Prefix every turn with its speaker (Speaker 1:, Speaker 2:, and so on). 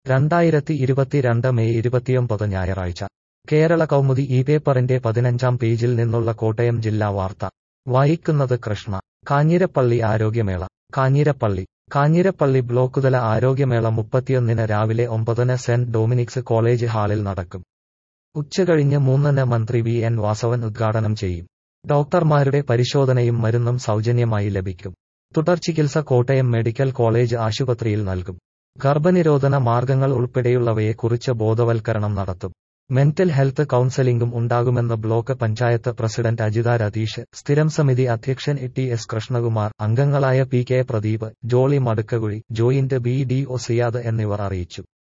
Speaker 1: രണ്ടായിരത്തി ഇരുപത്തിരണ്ട് മെയ് ഇരുപത്തിയൊമ്പത് ഞായറാഴ്ച കേരള കൗമുദി ഈ പേപ്പറിന്റെ പതിനഞ്ചാം പേജിൽ നിന്നുള്ള കോട്ടയം ജില്ലാ വാർത്ത വായിക്കുന്നത് കൃഷ്ണ കാഞ്ഞിരപ്പള്ളി ആരോഗ്യമേള കാഞ്ഞിരപ്പള്ളി കാഞ്ഞിരപ്പള്ളി ബ്ലോക്കുതല ആരോഗ്യമേള മുപ്പത്തിയൊന്നിന് രാവിലെ ഒമ്പതിന് സെന്റ് ഡൊമിനിക്സ് കോളേജ് ഹാളിൽ നടക്കും ഉച്ചകഴിഞ്ഞ് മൂന്നിന് മന്ത്രി വി എൻ വാസവൻ ഉദ്ഘാടനം ചെയ്യും ഡോക്ടർമാരുടെ പരിശോധനയും മരുന്നും സൗജന്യമായി ലഭിക്കും തുടർചികിത്സ കോട്ടയം മെഡിക്കൽ കോളേജ് ആശുപത്രിയിൽ നൽകും ഗർഭനിരോധന മാർഗങ്ങൾ ഉൾപ്പെടെയുള്ളവയെക്കുറിച്ച് ബോധവൽക്കരണം നടത്തും മെന്റൽ ഹെൽത്ത് കൌൺസലിംഗും ഉണ്ടാകുമെന്ന് ബ്ലോക്ക് പഞ്ചായത്ത് പ്രസിഡന്റ് അജിത രതീഷ് സ്ഥിരം സമിതി അധ്യക്ഷൻ ടി എസ് കൃഷ്ണകുമാർ അംഗങ്ങളായ P K Pradeep Jolly Madukkakuzhi joint B D O Siyad എന്നിവർ അറിയിച്ചു